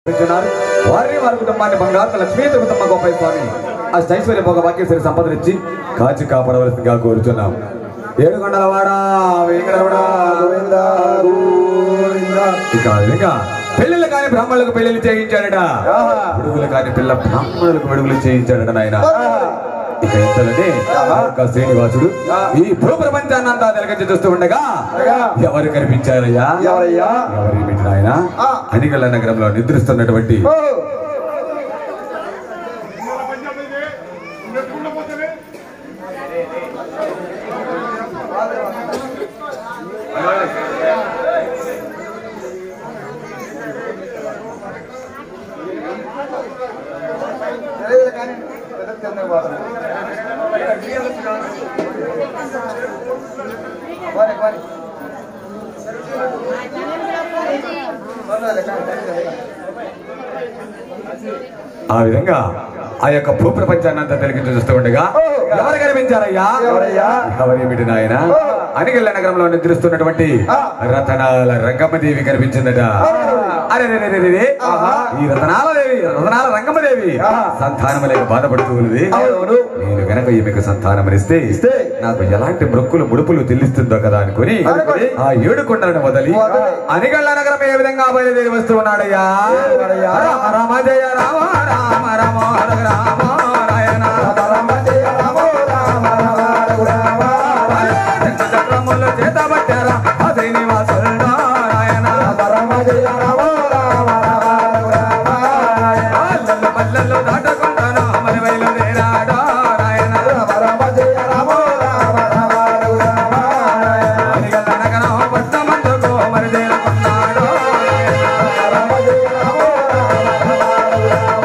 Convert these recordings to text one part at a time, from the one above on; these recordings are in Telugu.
ఇస్తున్నారు. వారిని వారి కుటుంబాన్ని బంగారు లక్ష్మీ తిరుపతమ్మ గోపాయ స్వామి ఆ ఐశ్వర్య భోగ భాగ్యశ్వరి సంపదనిచ్చి కాచి కాపాడవలసిందిగా కోరుచున్నాం ఏడుకొండల వాడా వెంకటరమణా, గోవిందా, గోవిందా. ఇక ఆ విధంగా పెళ్ళిళ్ళు కాని బ్రాహ్మణులకు పెళ్లిళ్ళు చేయించాడట విడుగులు కాని పిల్ల బ్రాహ్మణులకు విడుగులు చేయించాడట నాయన ఇక ఇంతలోనే ఆ యొక్క శ్రీనివాసుడు ఈ భూ ప్రపంచాన్నంతా నిలకరించి చూస్తూ ఉండగా ఎవరు కనిపించారయ్యా ఎవరయ్యా? ఎవరేమిటి నాయన ఆ. అనిగళ్ళ నగరంలో నిద్రిస్తున్నటువంటి ఓ, తెలియదు కానీ పెద్ద తిన్నే పోతాను. పోనీ, పోనీ. పర్వాలేదు, కానీ తెలియదు. ఆ విధంగా ఆ యొక్క భూ ప్రపంచాన్నంతా తిలకించి చూస్తూ ఉండగా ఎవరు కనిపించారయ్యా ఎవరయ్యా? ఎవరేమిటి నాయన అనిగళ్ళ నగరంలో నిద్రిస్తున్నటువంటి రతనాల రంగమ్మదేవి కనిపించిందట అరే రే, రే, రే, రే, రే. ఈ రతనాల దేవి రతనాల రంగమ్మదేవి సంతానం లేక బాధపడుతూ ఉన్నది అవును. నేను గనక ఈమెకు సంతానం ఇస్తే ఇస్తే నాకు ఎలాంటి మొక్కులు ముడుపులు చెల్లిస్తుందో కదా అనుకుని అనుకుని ఆ ఏడు కొండలను వదిలి వదిలి అనిగళ్ళ నగరం ఏ విధంగా బయలుదేరి వస్తూ ఉన్నాడయ్యా ఎవరయ్యా? రామ రామ జయ రామ రామ రామ హర రామ నారాయణ రామ జయ రామ రామ రామ రామ రామ. చక్రముల చేత పట్టారా ఆ శ్రీనివాసుడు నారాయణ రామ జయ రామ రామ రామ రామ. పల్లెలు పల్లెలు దాటకుండాను మరి బయలుదేరాడు నారాయణ రామ జయ రామ రామ రామ రామ. అనిగళ్ళ నగరం పట్టమందుకు మరి చేరుకున్నాడు రామ జయ రామ రామ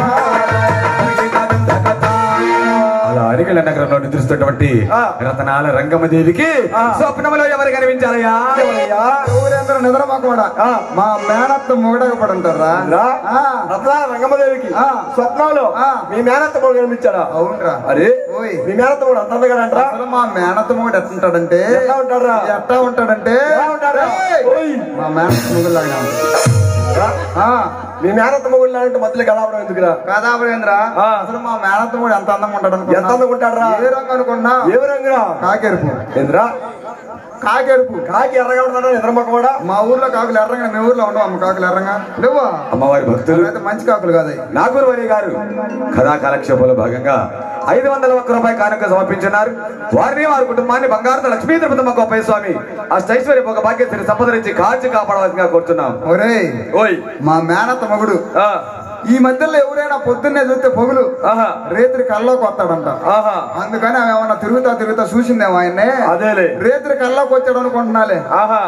రామ రామ. అలా అరిగల నగరంలో నిద్రిస్తున్నటువంటి ఆ. రతనాల రంగమ్మదేవికి ఆ. స్వప్నములో ఎవరు కనిపించారయ్యా ఎవరయ్యా? ఊరందరూ నిద్రపోకుండా మా మేనత్త మొగడక పడుంటారా రత్నాల రంగమ్మదేవికి ఆ. స్వప్నంలో ఆ. మీ మేనత్త కూడా కనిపించారా అవునరా అరే ఓయ్ మీ మేనత్త కూడా అంత అంటారా అసలు మా మేనత్త మొగుడు ఎట్లుంటాడంటే ఎట్లా ఉంటాడురా? ఎట్లా ఉంటాడంటే ఎలా ఉంటాడు ఏయ్! ఓయ్ మా మేనత్త మొగుడులాగా రా. మీ మేనత్త మొగుడు అంటే మధ్యలో గలావడం ఎందుకురా కాదాబరేంద్ర ఆ. అసలు మా మేనత్త మొగుడు ఎంత అందంగా ఉంటాడు అనుకున్నా? ఎంత అందంగా ఉంటాడురా? ఏ రంగు అనుకున్నా ఏ రంగురా కాకెరుపు ఏంద్రా కాకెరుపు కాకి ఎర్రగా ఉంటాడా ఎర్రమ్మక కూడా మా ఊర్లో కాకులు ఎర్రంగా మీ ఊర్లో ఉండవు అమ్మ కాకులు ఎర్రంగా నువ్వా అమ్మవారి భక్తులు అయితే మంచి కాకులు కాదు అవి. నాగూరు వరి గారు కథా కాలక్షేపంలో భాగంగా ఐదు వందల ఒక్క రూపాయి కానుక సమర్పించున్నారు వారిని వారి కుటుంబాన్ని బంగారు లక్ష్మీ తిరుపతమ్మ గోపయ్య స్వామి ఆ ఐశ్వర్య ఒక భాగ్యశ్రీ సంపదరించి కాచి కాపాడవలసిందిగా కోరుతున్నాం ఒరేయ్ ఓయ్ మా మేనత్త మగుడు ఆ, ఈ మధ్యలో ఎవరైనా పొద్దున్నే చూస్తే పొగులు ఆహా రేత్రి కల్లోకి వస్తాడంట ఆహా అందుకని ఆమె ఏమన్నా తిరుగుతా తిరుగుతా చూసిందేమో ఆయన్నే అదేలే రేత్రి కల్లోకి వచ్చాడు అనుకుంటున్నాలే ఆహా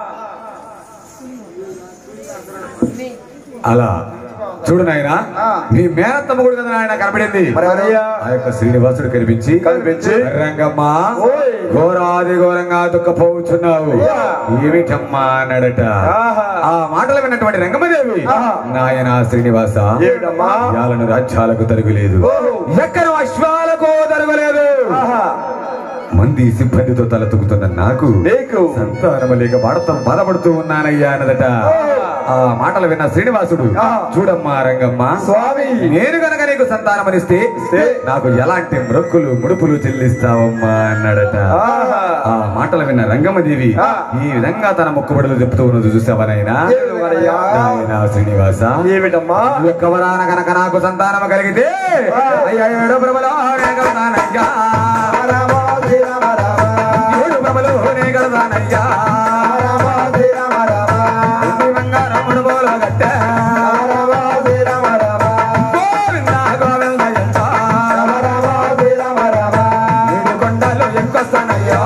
అలా చూడు నాయన ఆ. మీ మేనత్తమ్మ కూడా కదా నాయన కనపడింది మరి అదయ్యా ఆ యొక్క శ్రీనివాసుడు కనిపించి కనిపించి, రంగమ్మ ఓయ్. ఘోరాది ఘోరంగా దుఃఖపోవచ్చున్నావు ఏమిటమ్మా అన్నాడట ఆహా. ఆ మాటలు విన్నటువంటి రంగమ్మదేవి ఆహా. నాయన శ్రీనివాస ఏమిటమ్మా? యాలను రాజ్యాలకు తరుగులేదు ఓహో. ఎక్కడ అశ్వాలకు తరుగులేదు ఆహా మంది సిబ్బందితో తలతుకుతున్న నాకు నీకు సంతానము లేక బాధతో బాధపడుతూ ఉన్నానయ్యా అన్నదట ఆ మాటలు విన్న శ్రీనివాసుడు ఆహా. చూడమ్మా రంగమ్మ స్వామి నేను గనక నీకు సంతానమనిస్తే నాకు ఎలాంటి మొక్కులు ముడుపులు చెల్లిస్తావమ్మా అన్నాడట ఆహా. ఆ మాటలు విన్న రంగమ్మదేవి ఆ. ఈ విధంగా తన మొక్కుబడులు చెప్తూ ఉన్నది చూసావనైనా ఏమిటి మరయ్యా? నాయనా శ్రీనివాస ఏమిటమ్మా యొక్క వరాన కనుక నాకు సంతానం కలిగితే ఆ. అయ్యా ఏడు ప్రభలో నే కడతానయ్యా రామ శ్రీ రామ రామ ఏడు ప్రభలో నే కడతానయ్యా రామ శ్రీ రామ రామ ఎన్ని బంగారముడు బోల గట్టె. రామ శ్రీ రామ రామ గోవిందా గోవిందయ్యా. రామ రామ శ్రీ రామ రామ ఏడు కొండలు ఎక్కువస్తానయ్యా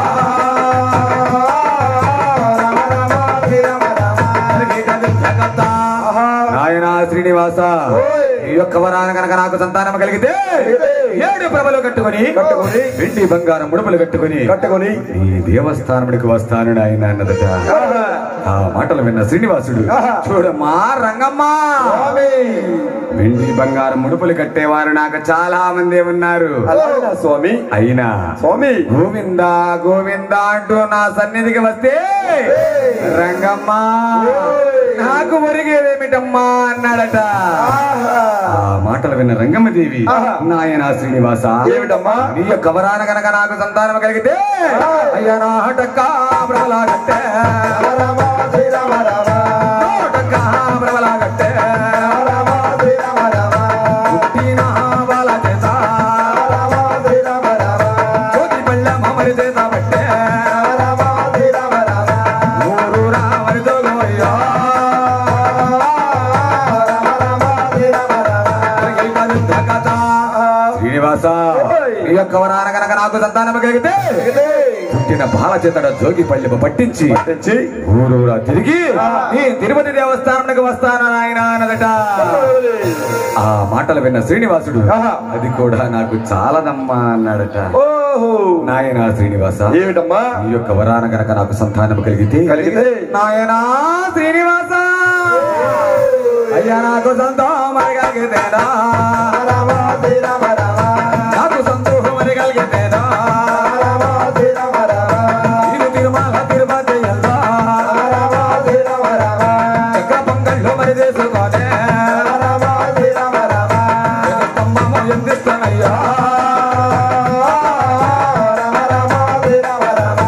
రామ రామ శ్రీ రామ రామ నాయనా శ్రీనివాస ఓయ్. ఈ యొక్క వరాన కనుక నాకు సంతానం కలిగితే ఏడు ప్రభలు కట్టుకొని కట్టుకొని, వెండి బంగారం ముడుపులు కట్టుకొని కట్టుకొని ఈ దేవస్థానముడికి వస్తాను నాయన అన్నదట ఆహా. ఆ మాటలు విన్న శ్రీనివాసుడు ఆహా. చూడమ్మా రంగమ్మ స్వామి వెండి బంగారం ముడుపులు కట్టేవారు నాకు చాలా మంది ఉన్నారు అలాగేనా స్వామి అయినా స్వామి గోవిందా గోవిందా అంటూ నా సన్నిధికి వస్తే రంగమ్మ నాకు ఒరిగేదేమిటమ్మా అన్నాడట ఆ మాటలు విన్న రంగమ్మదేవి ఆహా. నాయన శ్రీనివాస ఏమిటమ్మా? నీ యొక్క వరాన గనక నాకు సంతానం కలిగితే అయ్యా నా హటక్క బ్రహ్మలాగట్టే రామ శ్రీరామ రామ హటక్క బ్రహ్మలాగట్టే రామ శ్రీరామ రామ పుట్టిన బాల చేత రామ శ్రీరామ రామ జ్యోతి పళ్ళ మమరి చేత పట్టే రామ శ్రీరామ రామ ఊరు రామరి జోగోయ్యా రామ రామ శ్రీరామ రామ శ్రీనివాస నీ యొక్క వరాన గనక నాకు సంతానం కలిగితే పుట్టిన బాల చేతడ జోగి పళ్ళెము పట్టించి తెచ్చి ఊరూరా తిరిగి ఈ తిరుపతి దేవస్థానానికి వస్తాను నాయన అన్నదట ఆ మాటలు విన్న శ్రీనివాసుడు ఆహా. అది కూడా నాకు చాలదమ్మా అన్నాడట ఓహో నాయన శ్రీనివాస ఏమిటమ్మా నీ యొక్క వరాన గనక నాకు సంతానం కలిగితే కలిగితే నాయనా శ్రీనివాస అయ్యా నాకు సంతానం కలిగితేనా రామ శ్రీరామ రామ నాకు సంతోషం కలిగితేనా రామ శ్రీరామ రామ ఇది తిరుమల తిరుపతి ఎల్లా రామ శ్రీరామ రామ చక్ర పొంగళ్ళు మరి చేసుకోనే రామ శ్రీరామ రామ స్తంభము ఎందిస్తానయ్యా రామ రామ శ్రీరామ రామ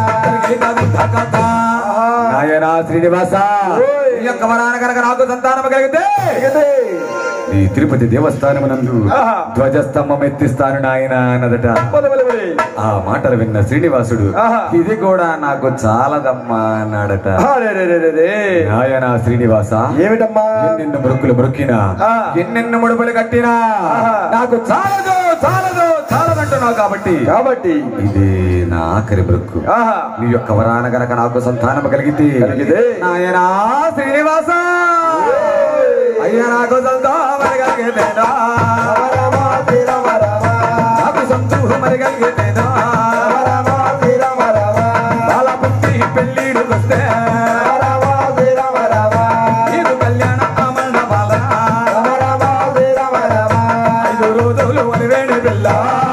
నాయన శ్రీనివాస ఈ యొక్క వరాన కనుక నాకు సంతానం కలిగితే ఈ తిరుపతి దేవస్థానమునందు ఆహా. ధ్వజస్తంభం ఎత్తిస్తాను నాయన అన్నదట బలి, బలి, బలి. ఆ మాటలు విన్న శ్రీనివాసుడు ఆహా. ఇది కూడా నాకు చాలదమ్మా అన్నాడట ఆ, రే, రే, రే, రే, రే. నాయన శ్రీనివాస ఏమిటమ్మా ఎన్నెన్ని మురుకులు మురుకినా ఆ. ఎన్నెన్ని ముడుపులు కట్టినా ఆహా. నాకు చాలదు చాలదు చాలదంటున్నావు కాబట్టి కాబట్టి ఇది నా ఆఖరి బ్రక్కు ఆహా నీ యొక్క వరాన గనక నాకు సంతానం కలిగితే కలిగితే నాయనా శ్రీనివాస అయ్యా నాకు సంతానం కలిగితేనా రామ శ్రీరామ రామ నాకు సంతోషం కలిగితేనా రామ శ్రీరామ రామ బాల పుట్టి పెళ్ళిడు వస్తే రామ శ్రీరామ రామ నీకు కళ్యాణ అమరణ బాల రామ రామ శ్రీరామ రామ ఐదు రోజులు వలివేడి పిల్ల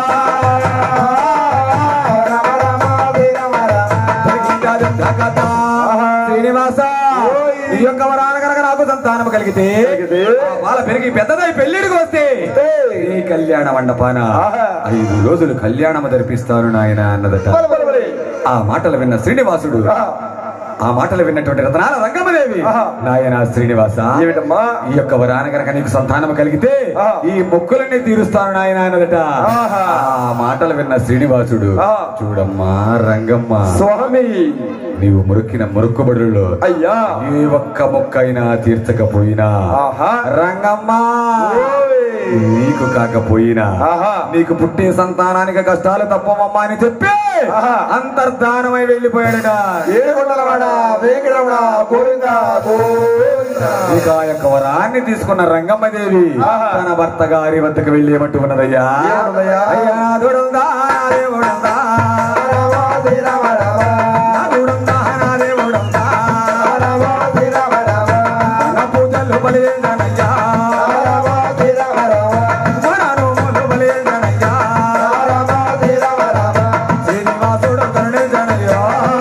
రామ రామ శ్రీరామ రామ శ్రీనివాస ఈ యొక్క వరాన కనుక నాకు సంతానం కలిగితే కలిగితే వాళ్ళ పెరిగి పెద్దదై పెళ్లిడికి వస్తే ఈ కళ్యాణ మండపాన ఆహా. ఐదు రోజులు కళ్యాణము జరిపిస్తాను నాయన అన్నదట బలి, బలి, బలి. ఆ మాటలు విన్న శ్రీనివాసుడు ఆహా. ఆ మాటలు విన్నటువంటి రతనాల రంగమదేవి ఆహా. నాయన శ్రీనివాస ఏమిటమ్మా ఈ యొక్క వరాన కనుక నీకు సంతానం కలిగితే ఆహా. ఈ మొక్కులన్నీ తీరుస్తాను నాయన అన్నదట ఆహా. ఆ మాటలు విన్న శ్రీనివాసుడు ఆహా. చూడమ్మా రంగమ్మ స్వామి నీవు మురుక్కిన మురుక్కుబడుల్లో అయ్యా ఏ ఒక్క మొక్కైనా తీర్చకపోయినా ఆహా రంగమ్మ ఓయ్. నీకు కాకపోయినా ఆహా. నీకు పుట్టే సంతానానికి కష్టాలు తప్పవమ్మా అని చెప్పి ఆహా. అంతర్ధానమై వెళ్ళిపోయాడుగా ఏడుకొండలవాడ వెంకటరమణ గోవింద గోవింద ఇక ఆ యొక్క వరాన్ని తీసుకున్న రంగమ్మదేవి ఆహా. తన భర్త గారి వద్దకు వెళ్ళి ఏమంటూ ఉన్నదయ్యా ఏమన్నదయ్యా? అయ్యా నాథుడుందా, దేవుడుందా, రామ శ్రీరామ రామ నాథుడుందా, నా దేవుడుందా, రామ శ్రీరామ రామ నా పూజలు బలివేందనయ్యా, రామ శ్రీరామ రామ మన నోములు బలివేందనయ్యా, రామ శ్రీరామ రామ శ్రీనివాసుడు కరుణించనయ్యా.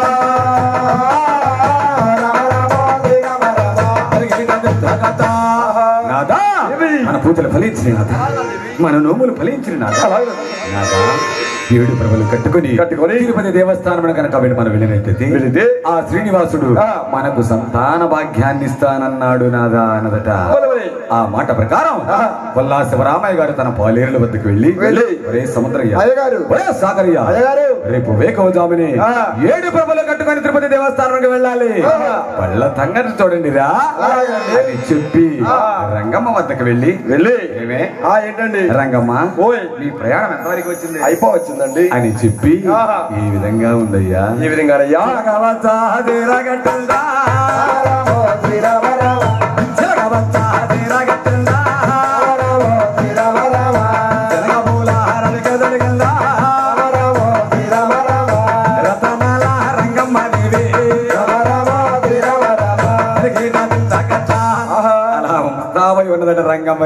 రామ రామ శ్రీరామ రామ నాదా ఏమి? మన పూజలు ఫలించిన నాదా మన నోములు ఫలించిన నాదా అలాగే. నాదా ఏడు ప్రభలు కట్టుకొని కట్టుకొని తిరుపతి దేవస్థానం కనుక వెళ్ళి మనం వెళ్ళినట్లయితే వెళితే ఆ శ్రీనివాసుడు ఆ. మనకు సంతాన భాగ్యాన్ని ఇస్తానన్నాడు నాదా అన్నదట బలి, బలి. ఆ మాట ప్రకారం ఆహా. వల్లా శివరామయ్య గారు తన పాలేరుల వద్దకు వెళ్ళి వెళ్ళి, ఒరే సముద్రయ్య అయ్యగారు. ఒరే సాగరయ్య అయ్యగారు. రేపు వేకవజాముని ఆ. ఏడు ప్రభలు కట్టుకొని తిరుపతి దేవస్థానానికి వెళ్ళాలి ఆహా. పళ్ళ తంగని చూడండి రా అలాగేనండి. అని చెప్పి ఆ. రంగమ్మ వద్దకు వెళ్ళి వెళ్ళి ఏమే ఆ ఏంటండి రంగమ్మ ఓయ్ మీ ప్రయాణం ఎంతవరకు వచ్చింది అయిపోవచ్చిందండి అని చెప్పి ఆహా. ఈ విధంగా ఉందయ్యా ఈ విధంగానయ్యా జగవచ్చా తీరగట్టుందా? రామ శ్రీరామ రామ జగవచ్చా తీరగట్టుందా? రామ శ్రీరామ రామ జగమూల హరలికదలిగల్లా? రామ శ్రీరామ రామ రతనాల రంగమ్మ దేవి. రామ శ్రీరామ రామ అలిగిన తగచ్చా. అలా ముస్తాబై ఉన్నదట రంగమ్మ